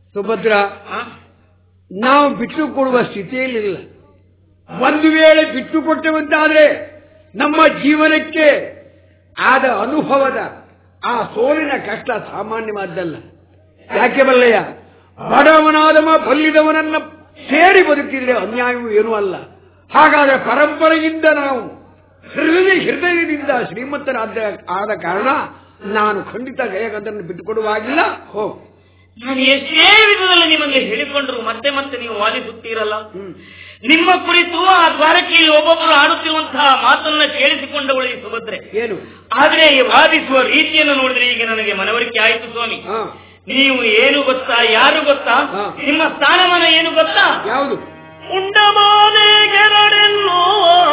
ಸುಭದ್ರ ಆ? ನಾವು ಬಿಟ್ಟು ಕೊಡುವ ಸ್ಥಿತಿಯಲ್ಲಿಲ್ಲ ಒಂದು ವೇಳೆ ಬಿಟ್ಟು ಕೊಟ್ಟೆವಂತಾದ್ರೆ ನಮ್ಮ ಜೀವನಕ್ಕೆ ಆದ ಅನುಭವದ ಆ ಸೋಲಿನ ಕಷ್ಟ ಸಾಮಾನ್ಯವಾದ್ದಲ್ಲ ಯಾಕೆ ಬಲ್ಲಯ್ಯ ಬಡವನಾದವ ಬಲ್ಲಿದವನನ್ನ ಸೇರಿ ಬದುಕಿದ್ರೆ ಅನ್ಯಾಯವೂ ಏನೂ ಅಲ್ಲ ಹಾಗಾದ್ರೆ ಪರಂಪರೆಯಿಂದ ನಾವು ಹೃದಯ ಹೃದಯದಿಂದ ಶ್ರೀಮಂತರಾದ ಆದ ಕಾರಣ ನಾನು ಖಂಡಿತ ಗಯಗದನ್ನು ಬಿಟ್ಟುಕೊಡುವಾಗಿಲ್ಲ ಹೋಗು ನಾನು ಎಷ್ಟೇ ವಿಧದಲ್ಲಿ ನಿಮಗೆ ಹೇಳಿಕೊಂಡ್ರು ಮತ್ತೆ ಮತ್ತೆ ನೀವು ವಾದಿಸುತ್ತೀರಲ್ಲ ಹ್ಮ್. ನಿಮ್ಮ ಕುರಿತು ಆ ದ್ವಾರಕೆಯಲ್ಲಿ ಒಬ್ಬೊಬ್ಬರು ಆಡುತ್ತಿರುವಂತಹ ಮಾತನ್ನ ಕೇಳಿಸಿಕೊಂಡವಳು ಈ ಸುಭದ್ರೆ ಏನು ಆದ್ರೆ ಈ ವಾದಿಸುವ ರೀತಿಯನ್ನು ನೋಡಿದ್ರೆ ಈಗ ನನಗೆ ಮನವರಿಕೆ ಆಯಿತು ಸ್ವಾಮಿ ಹಾ ನೀವು ಏನು ಗೊತ್ತಾ ಯಾರು ಗೊತ್ತಾ ಹಾ. ನಿಮ್ಮ ಸ್ಥಾನಮಾನ ಏನು ಗೊತ್ತಾ ಯಾವುದು ಉಂಡಮಾನೆಗೆರಡೆನ್ನೋ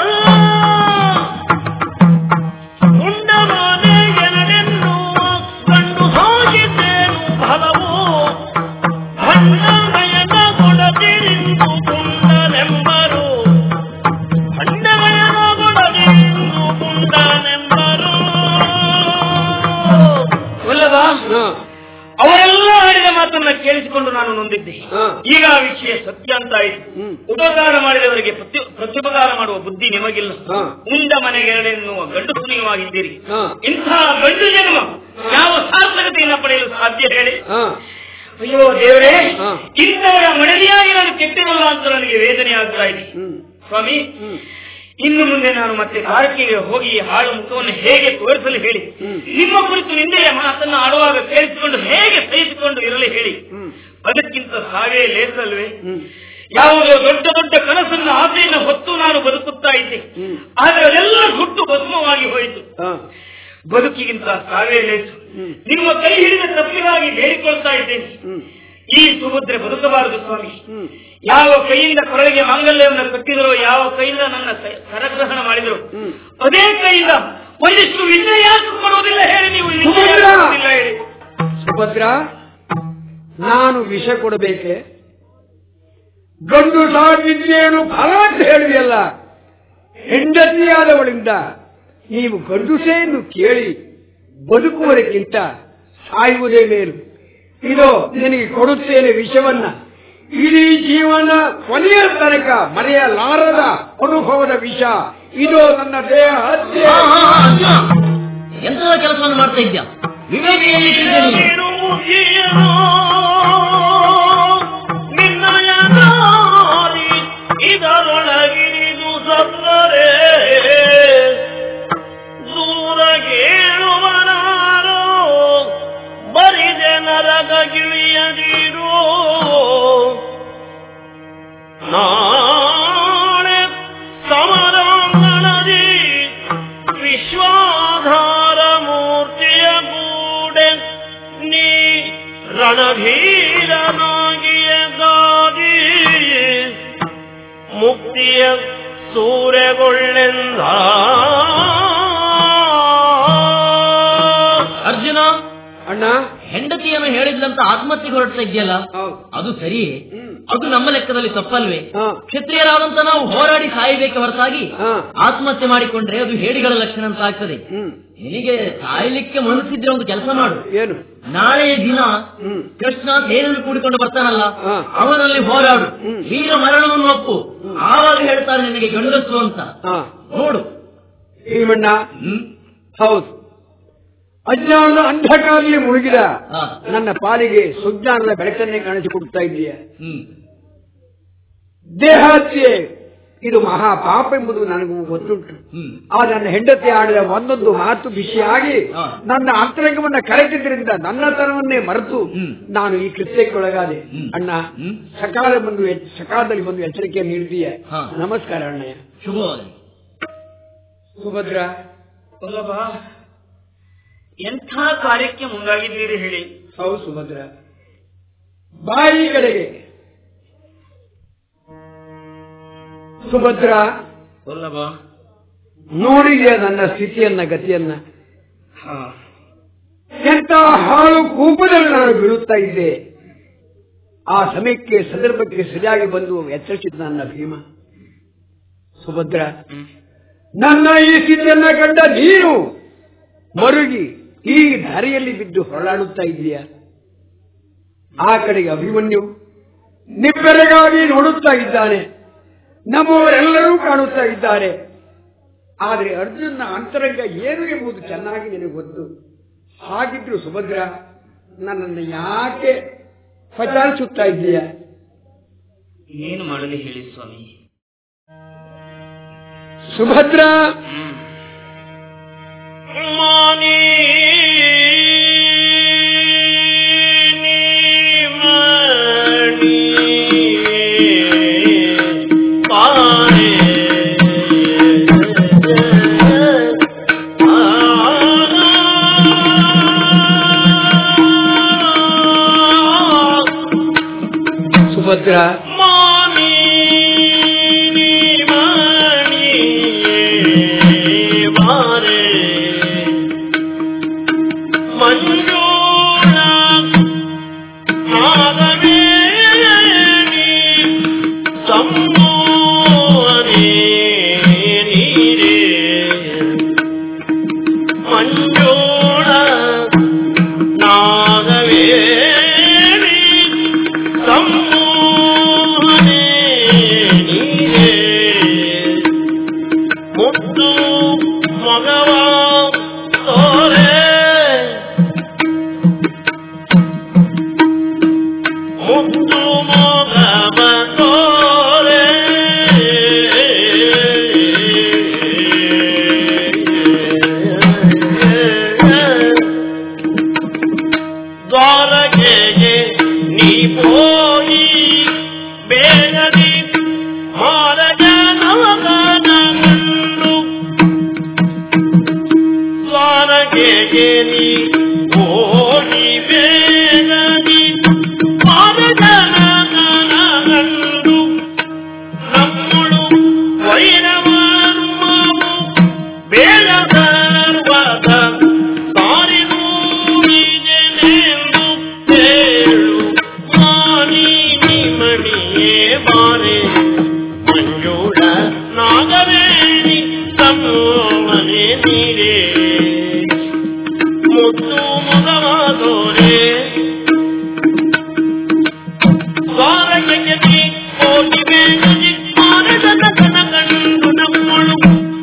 ಉಂಡಮಾನೆಗೆರಡೆನ್ನೋ ಕಂಡು ಹೋಗಿದ್ದೇನು ಫಲವು ಭಂಡಮಯನ ಕೊಡದಿರಿಂದು ಪುಂಡನೆಂಬರು ಭಂಡಮಯನ ಕೊಡದಿರಿಂದು ಪುಂಡನೆಂಬರು ಒಲ್ಲವಾ ಹಾ ಅವರೆಲ್ಲ ಆಡಿದ ಮಾತನ್ನ ಕೇಳಿಸಿಕೊಂಡು ನಾನು ನೊಂದಿದ್ದೆ ಹಾ. ಈಗ ಆ ವಿಷಯ ಸತ್ಯ ಅಂತ ಆಯಿತು ಹ್ಮ್. ಉಪಕಾರ ಮಾಡಿದವರಿಗೆ ಪ್ರತಿ ಪ್ರತ್ಯುಪಕಾರ ಮಾಡುವ ಬುದ್ಧಿ ನಿಮಗಿಲ್ಲ ಹಾ. ಉಂಡ ಮನೆಗೆರಡೆನ್ನುವ ಗಂಡು ಸುನಿಯವಾಗಿದ್ದೀರಿ ಹಾ. ಇಂತಹ ಗಂಡು ಜನ್ಮ ಯಾವ ಸಾರ್ಥಕತೆಯನ್ನು ಪಡೆಯಲು ಸಾಧ್ಯ ಹೇಳಿ ಹಾ ಅಯ್ಯೋ ದೇವರೇ ಹಾ. ಇಂಥವರ ಮಡದಿಯಾಗಿ ನಾನು ಕೆಟ್ಟಿರಲ್ಲ ಅಂತ ನನಗೆ ವೇದನೆ ಆಗ್ತಾ ಇದೆ ಹ್ಮ್ ಸ್ವಾಮಿ ಹ್ಮ್ ಇನ್ನು ಮುಂದೆ ನಾನು ಮತ್ತೆ ಭಾರತೀಯ ಹೋಗಿ ಈ ಹಾಳು ಮುಖವನ್ನು ಹೇಗೆ ತೋರಿಸಲು ಹೇಳಿ ಹ್ಮ್. ನಿಮ್ಮ ಕುರಿತು ನಿಂದೆಯ ಮಾತನ್ನ ಆಡುವಾಗ ಕೇಳಿಸಿಕೊಂಡು ಹೇಗೆ ಸಹಿಸಿಕೊಂಡು ಇರಲಿ ಹೇಳಿ ಹ್ಮ್ ಅದಕ್ಕಿಂತ ಸಾವೇ ಲೇಸಲ್ವೇ ಹ್ಮ್ ಯಾವುದೋ ದೊಡ್ಡ ದೊಡ್ಡ ಕನಸನ್ನ ಆಸೆಯನ್ನು ಹೊತ್ತು ನಾನು ಬದುಕುತ್ತಾ ಇದ್ದೆ ಹ್ಮ್. ಆದ್ರೆ ಅದೆಲ್ಲ ಹುಟ್ಟು ಭಸ್ಮವಾಗಿ ಹೋಯಿತು ಹಾ ಬದುಕಿಗಿಂತ ಸಾವೇ ಲೇಸು ಹ್ಮ್. ನಿಮ್ಮ ಕೈ ಹಿಡಿದ ತಪ್ಪಿಗಾಗಿ ಬೇಡಿಕೊಳ್ತಾ ಇದ್ದೇನೆ ಹ್ಮ್ ಈ ಸುಭದ್ರೆ ಬದುಕಬಾರದು ಸ್ವಾಮಿ ಹ್ಮ್ ಯಾವ ಕೈಯಿಂದ ಕೊರಳಿಗೆ ಮಾಂಗಲ್ಯವನ್ನು ಕಟ್ಟಿದರೋ ಯಾವ ಕೈಯಿಂದ ನನ್ನ ಕ- ಕರಗ್ರಹಣ ಮಾಡಿದರು ಹ್ಮ್. ಅದೇ ಕೈಯಿಂದ ಒಂದಿಷ್ಟು ವಿದ್ಯೆ ಯಾಕೆ ಕೊಡುವುದಿಲ್ಲ ಹೇಳಿ ನೀವು ವಿದ್ಯೆ ಯಾಕೆ ಸುಭದ್ರ! ಕೊಡುವುದಿಲ್ಲ ಹೇಳಿ ಸುಭದ್ರ ನಾನು ವಿಷ ಕೊಡಬೇಕೆ ಗಂಡು ಸಾವಿದ್ದೇನು ಫಲ ಅಂತ ಹೇಳಿದೆಯಲ್ಲ ಹೆಂಡತಿಯಾದವಳಿಂದ ನೀವು ಗಂಡುಸೆಯನ್ನು ಕೇಳಿ ಬದುಕುವುದಕ್ಕಿಂತ ಸಾಯುವುದೇ ಮೇಲು ಇದು ನಿನಗೆ ಕೊಡುತ್ತೇನೆ ವಿಷವನ್ನ ಇಡೀ ಜೀವನ ಕೊನೆಯ ತನಕ ಮರೆಯಲಾರದ ಅನುಭವದ ವಿಷ ಇದು ನನ್ನ ದೇಹ ಹತ್ಯೆ ಎಂತಹ ಕೆಲಸವನ್ನು ಮಾಡ್ತಾ ಇದ್ಯಾ ವಿವೇಕ ಎಲ್ಲಿಟ್ಟಿದ್ದೆ ನೀನು ನೀನು ಮುಗಿಯನೋ ನಿನ್ನಯ ದಾರಿ ಇದರೊಳಗಿರಿದು ಸತ್ತರೆ ದೂರ ಕೇಳುವನಾರೋ ಬರಿದೆ ನರಕ ಗಿಳಿಯದಿರು ನಾಳೆ ಸಮರಾಂಗಣದಿ ವಿಶ್ವಾಧಾರ ಮೂರ್ತಿಯ ಗೂಡೆ ನೀ ರಣಧೀರನಾಗಿಯ ಗಾದಿ ಮುಕ್ತಿಯ ಸೂರ್ಯಗೊಳ್ಳೆಂದ ಅರ್ಜುನ ಅಣ್ಣ ಹೆಂಡತಿಯನ್ನು ಹೇಳಿದ್ಲಂತ ಆತ್ಮಹತ್ಯೆಗೆ ಹೊರಡ್ತಾ ಇದೆಯಲ್ಲ ಹೌದು ಅದು ಸರಿಯೇ ಹ್ಮ್. ಅದು ನಮ್ಮ ಲೆಕ್ಕದಲ್ಲಿ ತಪ್ಪಲ್ವೇ ಹಾ. ಕ್ಷತ್ರಿಯರಾದಂತ ನಾವು ಹೋರಾಡಿ ಸಾಯಬೇಕೆ ಹೊರತಾಗಿ ಹಾ. ಆತ್ಮಹತ್ಯೆ ಮಾಡಿಕೊಂಡ್ರೆ ಅದು ಹೇಡಿಗಳ ಲಕ್ಷಣ ಅಂತ ಆಗ್ತದೆ ಹ್ಮ್ ನಿನಗೆ ಸಾಯಲಿಕ್ಕೆ ಮನಸ್ಸಿದ್ರೆ ಒಂದು ಕೆಲಸ ಮಾಡು ಏನು ನಾಳೆಯ ದಿನ ಹ್ಮ್ ಕೃಷ್ಣ ಸೇನೆಯನ್ನು ಕೂಡಿಕೊಂಡು ಬರ್ತಾನಲ್ಲ ಹಾ. ಅವನಲ್ಲಿ ಹೋರಾಡು ಹ್ಮ್. ವೀರ ಮರಣವನ್ನು ಒಪ್ಪು ಆವಾಗ ಹೇಳ್ತಾರೆ ನಿನಗೆ ಗಂಡಸು ಅಂತ ಹಾ ನೋಡು ಭೀಮಣ್ಣ ಹ್ಮ್ ಹೌದು ಅಜ್ಞಾನದ ಅಂಧಕಾರದಲ್ಲಿ ಮುಳುಗಿದ ಹಾ. ನನ್ನ ಪಾಲಿಗೆ ಸುಜ್ಞಾನದ ಬೆಳಕನ್ನೇ ಕಾಣಿಸಿಕೊಡ್ತಾ ಇದೆಯಾ ಹ್ಮ್ ದೇಹತ್ಯೆ ಇದು ಮಹಾ ಪಾಪ ಎಂಬುದು ನನಗೂ ಗೊತ್ತುಂಟು ಹ್ಮ್ ಆ ನನ್ನ ಹೆಂಡತಿ ಆಡಿದ ಒಂದೊಂದು ಮಾತು ಬಿಸಿಯಾಗಿ ಹಾ. ನನ್ನ ಅಂತರಂಗವನ್ನ ಕರೆತಿದ್ರಿಂದ ನನ್ನತನವನ್ನೇ ಮರೆತು ಹ್ಮ್. ನಾನು ಈ ಕೃತ್ಯಕ್ಕೊಳಗಾದೆ ಹ್ಮ್. ಅಣ್ಣ ಹ್ಮ್. ಸಕಾಲ ಬಂದು ಎಚ್- ಸಕಾಲದಲ್ಲಿ ಬಂದು ಎಚ್ಚರಿಕೆ ನೀಡಿದೀಯ ಹಾ. ನಮಸ್ಕಾರ ಅಣ್ಣಯ್ಯ ಶುಭವಾಗಲಿ ಸುಭದ್ರ ಸುಲಭ ಎಂಥ ಕಾರ್ಯಕ್ಕೆ ಮುಂದಾಗಿದ್ದೀರಿ ಹೇಳಿ ಹೌದು ಸುಭದ್ರ ಬಾಯಿ ಕಡೆಗೆ ಸುಭದ್ರ ಸುಲಭ ನೋಡಿದೆಯಾ ನನ್ನ ಸ್ಥಿತಿಯನ್ನ ಗತಿಯನ್ನ ಹಾ ಎಂತ ಹಾಳು ಕೂಪದಲ್ಲಿ ನಾನು ಬೀಳುತ್ತಾ ಇದ್ದೆ ಆ ಸಮಯಕ್ಕೆ ಸಂದರ್ಭಕ್ಕೆ ಸರಿಯಾಗಿ ಬಂದು ಎಚ್ಚರಿಸಿದ ನನ್ನ ಭೀಮ ಸುಭದ್ರ ನನ್ನ ಈ ಸ್ಥಿತಿಯನ್ನ ಕಂಡ ನೀನು ಮರುಗಿ ಈ ದಾರಿಯಲ್ಲಿ ಬಿದ್ದು ಹೊರಳಾಡುತ್ತಾ ಇದೆಯಾ ಆ ಕಡೆಗೆ ಅಭಿಮನ್ಯು ನಿಬ್ಬೆರಗಾಗಿ ನೋಡುತ್ತಾ ಇದ್ದಾನೆ ನಮ್ಮವರೆಲ್ಲರೂ ಕಾಣುತ್ತಾ ಇದ್ದಾರೆ ಆದರೆ ಅರ್ಜುನ ಅಂತರಂಗ ಏನು ಎಂಬುದು ಚೆನ್ನಾಗಿ ನಿನಗೆ ಗೊತ್ತು ಹಾಗಿದ್ರು ಸುಭದ್ರ ನನ್ನನ್ನು ಯಾಕೆ ಪಚಾರಿಸುತ್ತಾ ಇದ್ದೀಯ ಏನು ಮಾಡಲಿ ಹೇಳಿ ಸ್ವಾಮಿ ಸುಭದ್ರ ಮಾನಿ ಸುಭದ್ರ ಮಾನಿ ಮಣಿ ಮಾರೆ ಮಂಜೂಳ ನಾಗವೇಣಿ ಸಂಮೋಹನೆ ನೀರೇ ಮಂಜೂಳ ನಾಗವೇಣಿ ಸಂಮೋಹನೆ ನೀರೇ ಮುತ್ತು ಮಗವ ತೋರೆ ಮುತ್ತು ಮಗವ ತೋರೆ ದ್ವಾರಕೆಗೆ ನೀ ಪೋಯಿ ಬೇಗನೆ ಮಾರಜನವಗನಗಂಡು ದ್ವಾರಕೆಗೆ ನೀ ಪೋಯಿ ಬೇಗನೆ ಮಾರಜನಗನಗಂಡು ನಮ್ಮಳು ವೈರವರ್ಮವು ಬೇಡ ಸರ್ವದ ಸಾರಿ ನೂರಿದೆನೆಂದು ಹೇಳು ಮಾನಿ ಮಣಿಯೇ ಬಾರೆ ಮಂಜೂಳ ನಾಗವೇಣಿ ಸಮೋಮನೆ ನೀರೇ ಮುತ್ತು ಮುಗವಾದೋರೆ ಸ್ವಾರಸ್ಯಕ್ಕೆ ಹೋಗಿ ಬೇಗನೆ ಮಾನಸನ ಕನಕಂಡು ನಮ್ಮಳು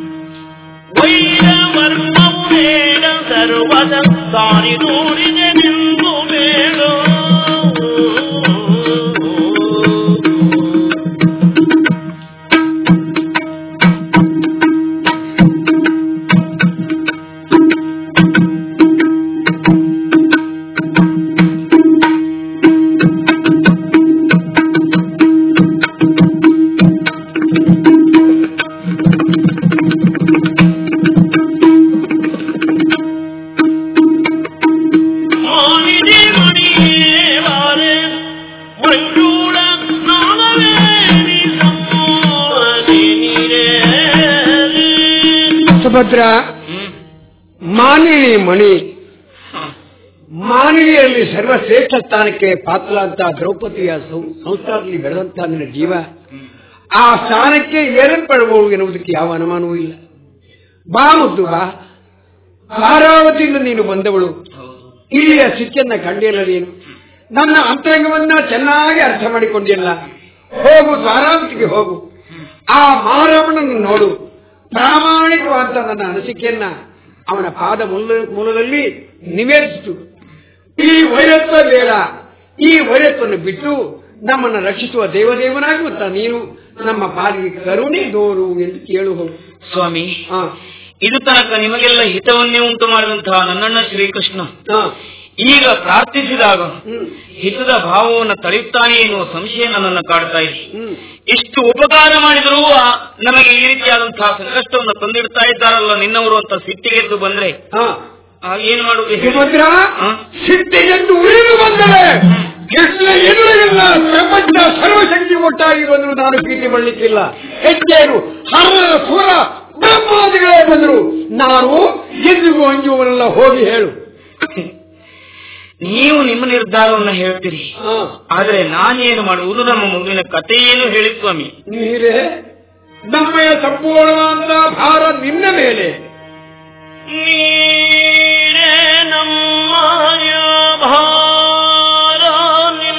ವೈರವರ್ಮವು ಬೇಡ ಸರ್ವದ ಸಾರಿ ದೂರಿದೆ ನಿಂದು ಬೇಡೋ ಮಾನಿದೆ ಮಣಿಯೇವಾರೆ ಮಂಜೂಳ ನಾಗವೇಣಿ ಸಂಮೋಹನೆ ನೀರೇ ಸುಭದ್ರ ಮಾನಿನಿ ಮಣಿ ಮಾನವಿಯಲ್ಲಿ ಸರ್ವಶ್ರೇಷ್ಠ ಸ್ಥಾನಕ್ಕೆ ಪಾತ್ರ ಅಂತ ದ್ರೌಪದಿಯ ಸಂ- ಸಂಸಾರದಲ್ಲಿ ಬೆಳೆದಂತಹ ನಿನ್ನ ಜೀವ ಆ ಸ್ಥಾನಕ್ಕೆ ಏರಲ್ಪಡಬಹುದು ಎನ್ನುವುದಕ್ಕೆ ಯಾವ ಅನುಮಾನವೂ ಇಲ್ಲ ಬಾ ಮುದ್ದು ಬಾ ಧಾರಾವತಿಯಿಂದ ನೀನು ಬಂದವಳು ಇಲ್ಲಿಯ ಸಿಕ್ಕನ್ನ ಕಂಡಿಲ್ಲ ನೀನು ನನ್ನ ಅಂತರಂಗವನ್ನ ಚೆನ್ನಾಗಿ ಅರ್ಥ ಮಾಡಿಕೊಂಡಿಲ್ಲ ಹೋಗು ಧಾರಾವತಿಗೆ ಹೋಗು ಆ ಮಾರವನನ್ನು ನೋಡು ಪ್ರಾಮಾಣಿಕವಾದ ನನ್ನ ಅನಿಸಿಕೆಯನ್ನ ಅವನ ಪಾದ ಮೂಲ ಮೂಲದಲ್ಲಿ ನಿವೇದಿಸಿತು ಈ ವೈರತ್ವ ಬೇಡ ಈ ವೈರತ್ವವನ್ನು ಬಿಟ್ಟು ನಮ್ಮನ್ನು ರಕ್ಷಿಸುವ ದೇವದೇವನಾಗುತ್ತ ನೀನು ನಮ್ಮ ಪಾಲಿಗೆ ಕರುಣೆ ದೋರು ಎಂದು ಕೇಳು ಹೋಗು ಸ್ವಾಮಿ ಹಾ ಇದು ತನಕ ನಿಮಗೆಲ್ಲ ಹಿತವನ್ನೇ ಉಂಟು ಮಾಡಿದಂತಹ ನನ್ನಣ್ಣ ಶ್ರೀಕೃಷ್ಣ ಹಾ ಈಗ ಪ್ರಾರ್ಥಿಸಿದಾಗ ಹ್ಮ್ ಹಿತದ ಭಾವವನ್ನು ತಳೆಯುತ್ತಾನೆ ಎನ್ನುವ ಸಂಶಯ ನನ್ನನ್ನು ಕಾಡ್ತಾ ಇದೆ ಹ್ಮ್ ಇಷ್ಟು ಉಪಕಾರ ಮಾಡಿದರೂ ಆ ನಮಗೆ ಈ ರೀತಿಯಾದಂತಹ ಸಂಕಷ್ಟವನ್ನು ತಂದಿಡ್ತಾ ಇದ್ದಾರಲ್ಲ ನಿನ್ನವರು ಅಂತ ಸಿಟ್ಟಿಗೆದ್ದು ಬಂದ್ರೆ ಹಾ ಆಗ ಏನು ಮಾಡುವುದು ಹೇಳಿ? ಸುಭದ್ರ ಹಾ? ಸಿಟ್ಟಿಗೆಂದು ಉರಿದು ಬಂದರೆ ಕೃಷ್ಣ ಎದುರಿಗಿಲ್ಲ ಪ್ರಪಂಚ ಸರ್ವಶಕ್ತಿ ಒಟ್ಟಾಗಿ ಬಂದರೂ ನಾನು ಪ್ರೀತಿ ಮಾಡಲಿಕ್ಕಿಲ್ಲ ಹೆಚ್ಚೇನು ಹರ ಸುರ ಬ್ರಹ್ಮಾದಿಗಳೇ ಬಂದರು ನಾನು ಎಂದಿಗೂ ಅಂಜುವನೆಲ್ಲ ಹೋಗಿ ಹೇಳು ನೀವು ನಿಮ್ಮ ನಿರ್ಧಾರವನ್ನು ಹೇಳ್ತೀರಿ ಹಾ. ಆದರೆ ನಾನೇನು ಮಾಡುವುದು ನಮ್ಮ ಮುಂದಿನ ಕಥೆಯೇನು ಹೇಳಿ ಸ್ವಾಮಿ ನೀರೇ ನಮ್ಮಯ ಸಂಪೂರ್ಣವಾದ ಭಾರ ನಿನ್ನ ಮೇಲೆ ನೀರೇ ನಮ್ಮಯ ಭಾರ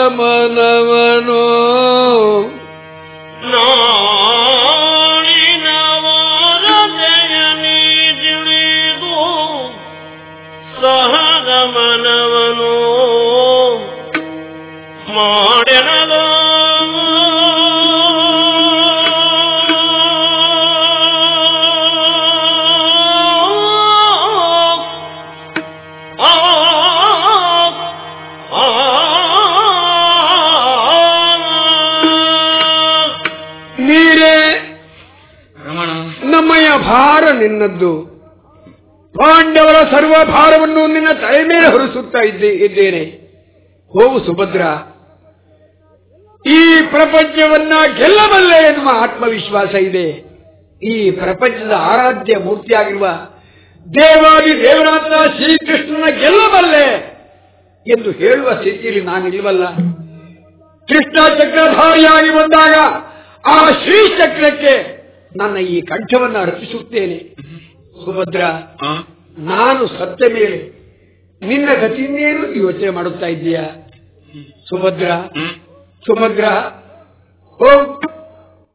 ಮನವನು ನಾಳಿನ ವಾರತೆಯ ನೀ ತಿಳಿದು ಸಹಗಮನವನು ಮಾಡೆನದ ಆ ನೀರೇ ರಮಣ ನಮ್ಮಯ್ಯ ಭಾರ ನಿನ್ನದ್ದು ಪಾಂಡವರ ಸರ್ವ ಭಾರವನ್ನು ನಿನ್ನ ತಲೆ ಮೇಲೆ ಹೊರಿಸುತ್ತಾ ಇದ್ದೆ ಇದ್ದೇನೆ ಹೋಗು ಸುಭದ್ರ ಈ ಪ್ರಪಂಚವನ್ನ ಗೆಲ್ಲಬಲ್ಲೆ ಎನ್ನುವ ಆತ್ಮವಿಶ್ವಾಸ ಇದೆ ಈ ಪ್ರಪಂಚದ ಆರಾಧ್ಯ ಮೂರ್ತಿಯಾಗಿರುವ ದೇವಾದಿ ದೇವನಾಥ ಶ್ರೀಕೃಷ್ಣನ ಗೆಲ್ಲಬಲ್ಲೆ ಎಂದು ಹೇಳುವ ಸ್ಥಿತಿಯಲ್ಲಿ ನಾನಿಲ್ವಲ್ಲ ಕೃಷ್ಣ ಚಕ್ರಧಾರಿಯಾಗಿ ಬಂದಾಗ ಆ ಶ್ರೀಚಕ್ರಕ್ಕೆ ನನ್ನ ಈ ಕಂಠವನ್ನು ಅರ್ಪಿಸುತ್ತೇನೆ ಸುಭದ್ರ ಆ? ನಾನು ಸತ್ತ ಮೇಲೆ ನಿನ್ನ ಗತಿಯನ್ನೇನು ಯೋಚನೆ ಮಾಡುತ್ತಾ ಇದ್ದೀಯಾ ಸುಭದ್ರ ಹ್ಮ್ ಸುಭದ್ರ ಹೋಗ್